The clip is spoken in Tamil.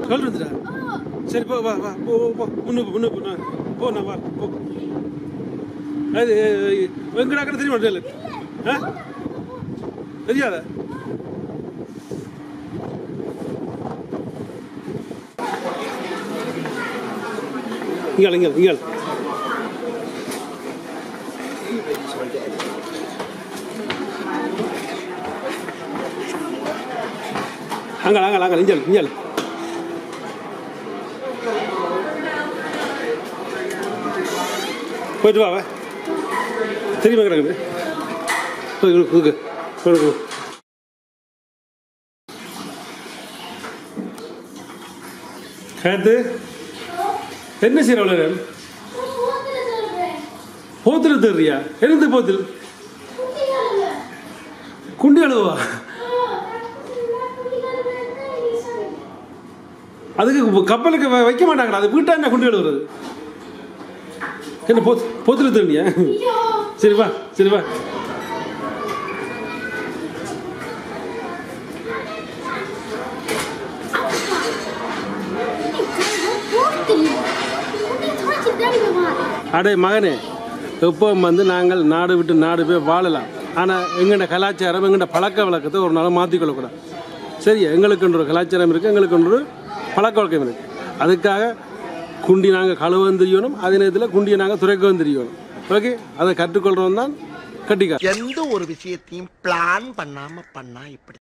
கல் வந்துடா சரி போ வா வா போ போ, போ முன்னு போ, முன்னு போ நான் போ நான் வா போ அது வெங்கடாக்கட தெரியுமா டேலு ஆ தெரியாத இங்கே இங்கே இங்கே அங்கே அங்கே அங்கே இஞ்சல் இஞ்சல் போயிட்டு வா வா தெரியுமா கிடக்குது போய் கொடு, கொடுக்கு கொடு, கொடு. கேத்து என்ன செய்யற அவ்வளோ நேரம் போத்தில் தெரியா எந்த போத்தில் குண்டி அழுவா அதுக்கு கப்பலுக்கு வ- வைக்க மாட்டாங்கடா அது வீட்டா என்ன குண்டி அழுவுறது என்ன போ போத்தில் தெரியா சரி வா சரி வா அடே மகனே எப்போ வந்து நாங்கள் நாடு விட்டு நாடு போய் வாழலாம் ஆனால் எங்கள்ட கலாச்சாரம் எங்கள்ட பழக்க வழக்கத்தை ஒரு நாள் மாற்றிக்கொள்ளக்கூடாது சரி எங்களுக்குன்ற ஒரு கலாச்சாரம் இருக்குது எங்களுக்குன்ற ஒரு பழக்க வழக்கம் இருக்குது அதுக்காக குண்டி நாங்கள் கழுவவும் தெரியணும் அதே நேரத்தில் குண்டியை நாங்கள் துறைக்கவும் தெரியணும் ஓகே அதை கற்றுக்கொள்கிறோம் தான் கட்டிக்கா எந்த ஒரு விஷயத்தையும் பிளான் பண்ணாம பண்ணா இப்படி